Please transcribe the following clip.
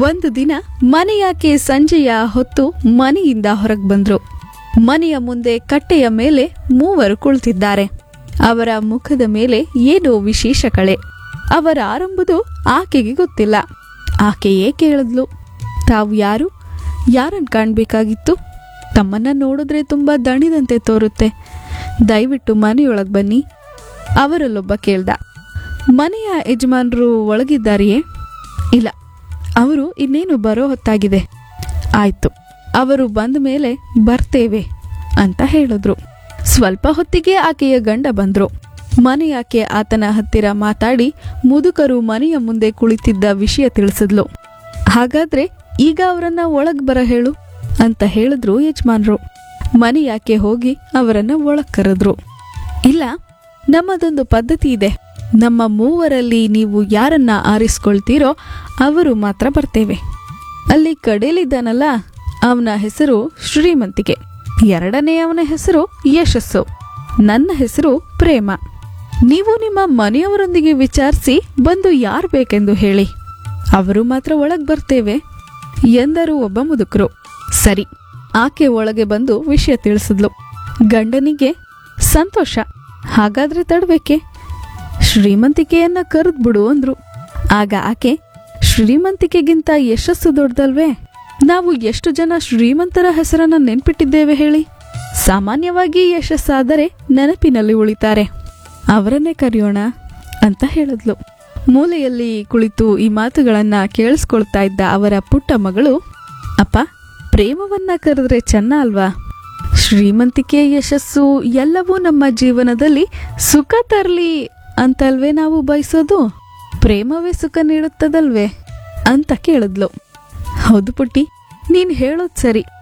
ಒಂದು ದಿನ ಮನೆಯಾಕೆ ಸಂಜೆಯ ಹೊತ್ತು ಮನೆಯಿಂದ ಹೊರಗೆ ಬಂದ್ರು ಮನೆಯ ಮುಂದೆ ಕಟ್ಟೆಯ ಮೇಲೆ ಮೂವರು ಕುಳಿತಿದ್ದಾರೆ ಅವರ ಮುಖದ ಮೇಲೆ ಏನೋ ವಿಶೇಷ ಕಳೆ ಅವರ ಆರಂಭದು ಆಕೆಗೆ ಗೊತ್ತಿಲ್ಲ ಆಕೆ ಏಕೆ ಹೇಳಿದ್ಲು ತಾವು ಯಾರು ಯಾರನ್ನು ಕಾಣಬೇಕಾಗಿತ್ತು ತಮ್ಮನ್ನ ನೋಡಿದ್ರೆ ತುಂಬ ದಣಿದಂತೆ ತೋರುತ್ತೆ ದಯವಿಟ್ಟು ಮನೆಯೊಳಗೆ ಬನ್ನಿ ಅವರಲ್ಲೊಬ್ಬ ಕೇಳ್ದ ಮನೆಯ ಯಜಮಾನರು ಒಳಗಿದ್ದಾರೆಯೇ ಇಲ್ಲ ಅವರು ಇನ್ನೇನು ಬರೋ ಹೊತ್ತಾಗಿದೆ ಆಯ್ತು ಅವರು ಬಂದ ಮೇಲೆ ಬರ್ತೇವೆ ಅಂತ ಹೇಳಿದ್ರು ಸ್ವಲ್ಪ ಹೊತ್ತಿಗೆ ಆಕೆಯ ಗಂಡ ಬಂದ್ರು ಮನೆಯಾಕೆ ಆತನ ಹತ್ತಿರ ಮಾತಾಡಿ ಮುದುಕರು ಮನೆಯ ಮುಂದೆ ಕುಳಿತಿದ್ದ ವಿಷಯ ತಿಳಿಸಿದ್ಲು ಹಾಗಾದ್ರೆ ಈಗ ಅವರನ್ನ ಒಳಗ್ ಬರ ಹೇಳು ಅಂತ ಹೇಳಿದ್ರು ಯಜಮಾನ್ರು ಮನೆಯಾಕೆ ಹೋಗಿ ಅವರನ್ನ ಒಳಗ್ ಕರೆದ್ರು ಇಲ್ಲ ನಮ್ಮದೊಂದು ಪದ್ಧತಿ ಇದೆ ನಮ್ಮ ಮೂವರಲ್ಲಿ ನೀವು ಯಾರನ್ನ ಆರಿಸ್ಕೊಳ್ತೀರೋ ಅವರು ಮಾತ್ರ ಬರ್ತೇವೆ ಅಲ್ಲಿ ಕಡೇಲಿದ್ದಾನಲ್ಲ ಅವನ ಹೆಸರು ಶ್ರೀಮಂತಿಕೆ ಎರಡನೇ ಅವನ ಹೆಸರು ಯಶಸ್ಸು ನನ್ನ ಹೆಸರು ಪ್ರೇಮ ನೀವು ನಿಮ್ಮ ಮನೆಯವರೊಂದಿಗೆ ವಿಚಾರಿಸಿ ಬಂದು ಯಾರು ಬೇಕೆಂದು ಹೇಳಿ ಅವರು ಮಾತ್ರ ಒಳಗ್ ಬರ್ತೇವೆ ಎಂದರು ಒಬ್ಬ ಮುದುಕರು ಸರಿ ಆಕೆ ಒಳಗೆ ಬಂದು ವಿಷಯ ತಿಳಿಸಿದ್ಲು ಗಂಡನಿಗೆ ಸಂತೋಷ ಹಾಗಾದ್ರೆ ತಡಬೇಕೆ ಶ್ರೀಮಂತಿಕೆಯನ್ನ ಕರೆದ್ಬಿಡು ಅಂದ್ರು ಆಗ ಆಕೆ ಶ್ರೀಮಂತಿಕೆಗಿಂತ ಯಶಸ್ಸು ದೊಡ್ಡದಲ್ವೇ ನಾವು ಎಷ್ಟು ಜನ ಶ್ರೀಮಂತರ ಹೆಸರನ್ನ ನೆನ್ಪಿಟ್ಟಿದ್ದೇವೆ ಹೇಳಿ ಸಾಮಾನ್ಯವಾಗಿ ಯಶಸ್ಸಾದರೆ ನೆನಪಿನಲ್ಲಿ ಉಳಿತಾರೆ ಅವರನ್ನೇ ಕರೆಯೋಣ ಅಂತ ಹೇಳಿದ್ಲು ಮೂಲೆಯಲ್ಲಿ ಕುಳಿತು ಈ ಮಾತುಗಳನ್ನ ಕೇಳಿಸ್ಕೊಳ್ತಾ ಇದ್ದ ಅವರ ಪುಟ್ಟ ಮಗಳು ಅಪ್ಪ ಪ್ರೇಮವನ್ನ ಕರೆದ್ರೆ ಚೆನ್ನ ಅಲ್ವಾ ಶ್ರೀಮಂತಿಕೆ ಯಶಸ್ಸು ಎಲ್ಲವೂ ನಮ್ಮ ಜೀವನದಲ್ಲಿ ಸುಖ ತರಲಿ ಅಂತಲ್ವೇ ನಾವು ಬಯಸೋದು ಪ್ರೇಮವೇ ಸುಖ ನೀಡುತ್ತದಲ್ವೇ ಅಂತ ಕೇಳಿದ್ಲು ಹೌದು ಪುಟ್ಟಿ ನೀನ್ ಹೇಳೋದ್ ಸರಿ